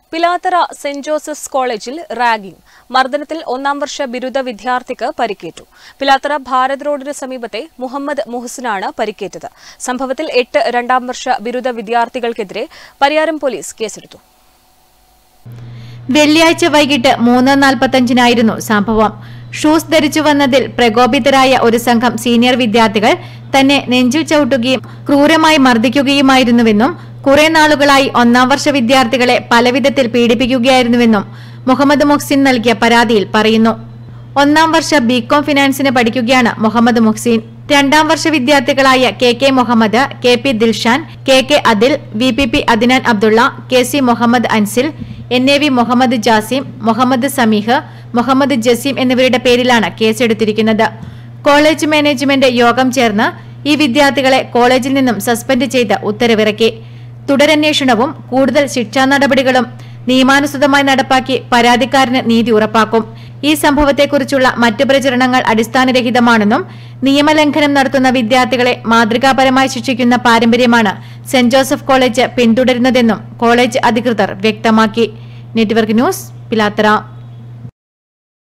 Pilathara saint Joseph's കോളേജിൽ ragging മർദ്ദനത്തിൽ ഒന്നാം വർഷ ബിരുദ വിദ്യാർത്ഥിക്ക് പരിക്കേറ്റു പിലാത്തറ ഭാരത് റോഡിന് സമീപത്തെ മുഹമ്മദ് മുഹസിനാണ് പരിക്കേറ്റത് സംഭവത്തിൽ എട്ട് രണ്ടാം വർഷ ബിരുദ വിദ്യാർത്ഥികൾക്കെതിരെ പരിയാരം പോലീസ് കേസെടുത്തു വെള്ളിയാഴ്ച വൈകിട്ട് മൂന്ന് നാൽപ്പത്തഞ്ചിനായിരുന്നു സംഭവം ഷൂസ് ധരിച്ചു വന്നതിൽ പ്രകോപിതരായ ഒരു സംഘം സീനിയർ വിദ്യാർത്ഥികൾ തന്നെ നെഞ്ചിൽ ചവിട്ടുകയും ക്രൂരമായി മർദ്ദിക്കുകയുമായിരുന്നുവെന്നും കുറെ നാളുകളായി ഒന്നാം വർഷ വിദ്യാർത്ഥികളെ പലവിധത്തിൽ പീഡിപ്പിക്കുകയായിരുന്നുവെന്നും മുഹമ്മദ് മുഹ്സിൻ നൽകിയ പരാതിയിൽ പറയുന്നു ഒന്നാം വർഷ ബികോം ഫിനാൻസിന് പഠിക്കുകയാണ് മുഹമ്മദ് മുഹ്സിൻ രണ്ടാം വർഷ വിദ്യാർത്ഥികളായ K K Muhammad K P Dilshan K K Adil V P P Adnan Abdulla K C Muhammad Ansil N A V Muhammad Jasim Muhammad Sameeh Muhammad Jaseem എന്നിവരുടെ പേരിലാണ് കേസെടുത്തിരിക്കുന്നത് കോളേജ് മാനേജ്മെന്റ് യോഗം ചേർന്ന് ഈ വിദ്യാർത്ഥികളെ കോളേജിൽ നിന്നും സസ്പെൻഡ് ചെയ്ത് ഉത്തരവിറക്കി തുടരന്വേഷണവും കൂടുതൽ ശിക്ഷാ നടപടികളും നിയമാനുസൃതമായി നടപ്പാക്കി പരാതിക്കാരന് നീതി ഉറപ്പാക്കും ഈ സംഭവത്തെക്കുറിച്ചുള്ള മറ്റ് പ്രചരണങ്ങൾ അടിസ്ഥാനരഹിതമാണെന്നും നിയമലംഘനം നടത്തുന്ന വിദ്യാർത്ഥികളെ മാതൃകാപരമായി ശിക്ഷിക്കുന്ന പാരമ്പര്യമാണ് സെന്റ് ജോസഫ് കോളേജ് പിന്തുടരുന്നതെന്നും കോളേജ് അധികൃതർ വ്യക്തമാക്കി നെറ്റ്വർക്ക് ന്യൂസ് പിലാത്തറ